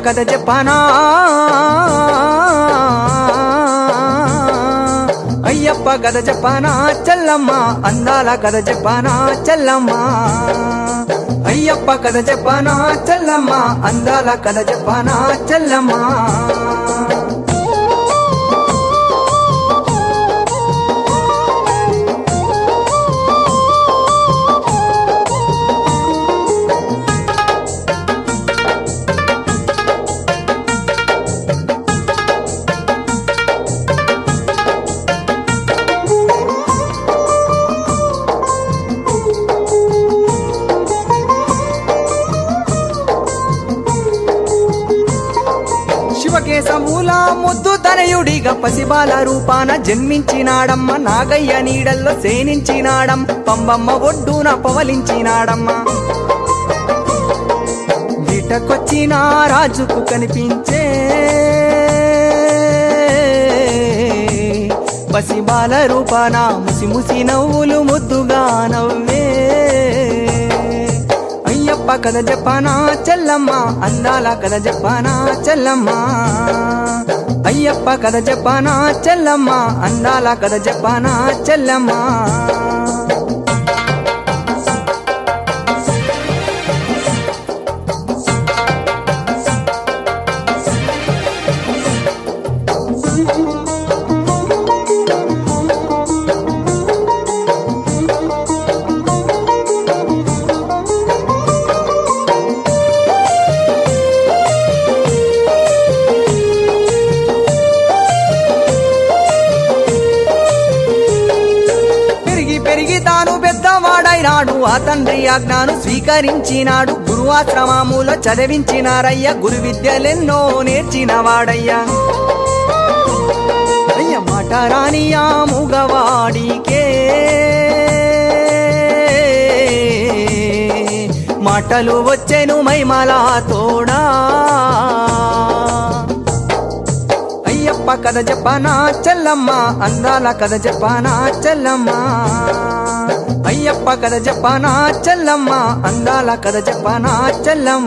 కథ చెప్పనా అయ్యప్ప కథ చెప్పనా చెల్లమ్మ అందాల కథ చెప్పనా చెల్లమ్మ అయ్యప్ప కథ చెప్పనా చెల్లమ్మ అందాల కథ చెప్పనా చెల్లమ్మ శివకేశమూల ముద్దు తనయుడిగా పసిబాల రూపాన జన్మించినాడమ్మ నాగయ్య నీడల్లో సేనించినాడమ్మ పంబమ్మ ఒడ్డున పవలించినాడమ్మ వీటకొచ్చిన రాజుకు కనిపించే పసిబాల రూపాన ముసి ముసి నవ్వులు ముద్దుగా నవ్వే అయ్యప్ప కథ చెప్పనా చెల్లమ్మ అందాల కథ చెప్పనా చెల్లమ్మ అయ్యప్ప కథ చెప్పనా చెల్లమ్మ అందాల కథ చెప్పనా చెల్లమ్మ పెరిగి పెరిగి తాను పెద్దవాడైనాడు ఆ తండ్రి ఆజ్ఞను స్వీకరించినాడు గురువాశ్రమములో చదివించినారయ్య గురు విద్యలెన్నో నేర్చినవాడయ్యా అయ్య మాట రాని ఆ మూగవాడికే మాటలు వచ్చెను మైమలా తోడా అయ్యప్ప కథ చెప్పనా చెల్లమ్మ అందాల కథ చెప్పనా చెల్లమ్మ అయ్యప్ప కథ చెప్పనా చెల్లమ్మ అందాల కథ చెప్పనా చెల్లమ్మ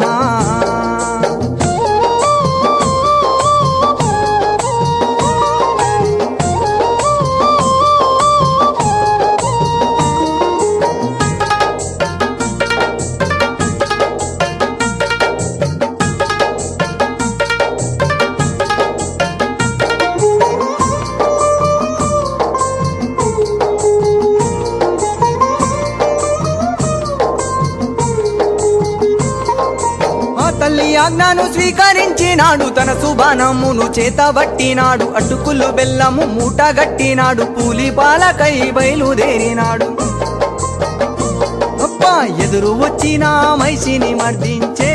ఆ తల్లి ఆజ్ఞను స్వీకరించినాడు తన సుబానమును చేతబట్టినాడు అటుకులు బెల్లము మూట గట్టినాడు పూలి పాలకై బయలుదేరినాడు అప్ప ఎదురు వచ్చిన మైసిని మర్దించే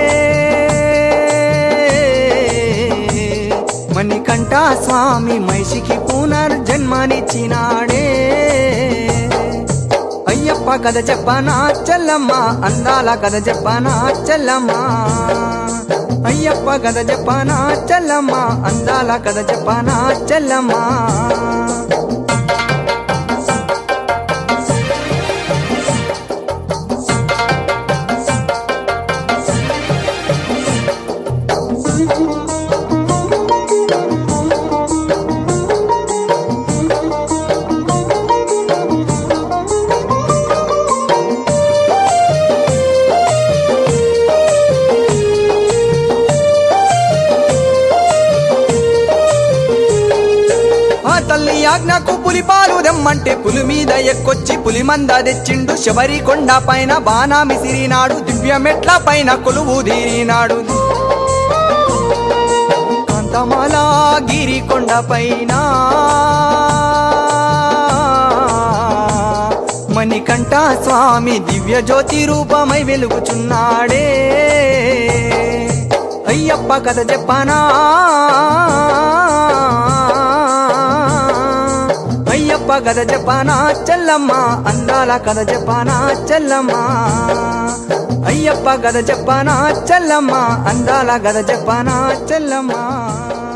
మణికంఠ స్వామి మైషికి పునర్జన్మనిచ్చినాడే అయ్యప్ప కథ చెప్పనా చెల్లమ్మ అందాల కథ చెప్పనా చెల్లమ్మ అయ్యప్ప కథ చెప్పనా చెల్లమ్మ అందాల కథ చెప్పనా చెల్లమ్మ ఆ తల్లి ఆజ్ఞకు పులి పాలు దెమ్మంటే పులి మీద ఎక్కొచ్చి పులి మంద తెచ్చిండు శబరి కొండ పైన బాణా మిసిరినాడు దివ్య మెట్ల పైన కొలువు తీరినాడు కాంతమాల గిరి కొండ పైన మణికంఠ స్వామి దివ్య జ్యోతి రూపమై వెలుగుచున్నాడే అయ్యప్ప కథ చెప్పనా అయ్యప్ప కథ చెప్పనా చెల్లమ్మ అందాల కథ చెప్పనా చెల్లమ్మ అయ్యప్ప కథ చెప్పనా చెల్లమ్మ అందాల కథ చెప్పనా చెల్లమ్మ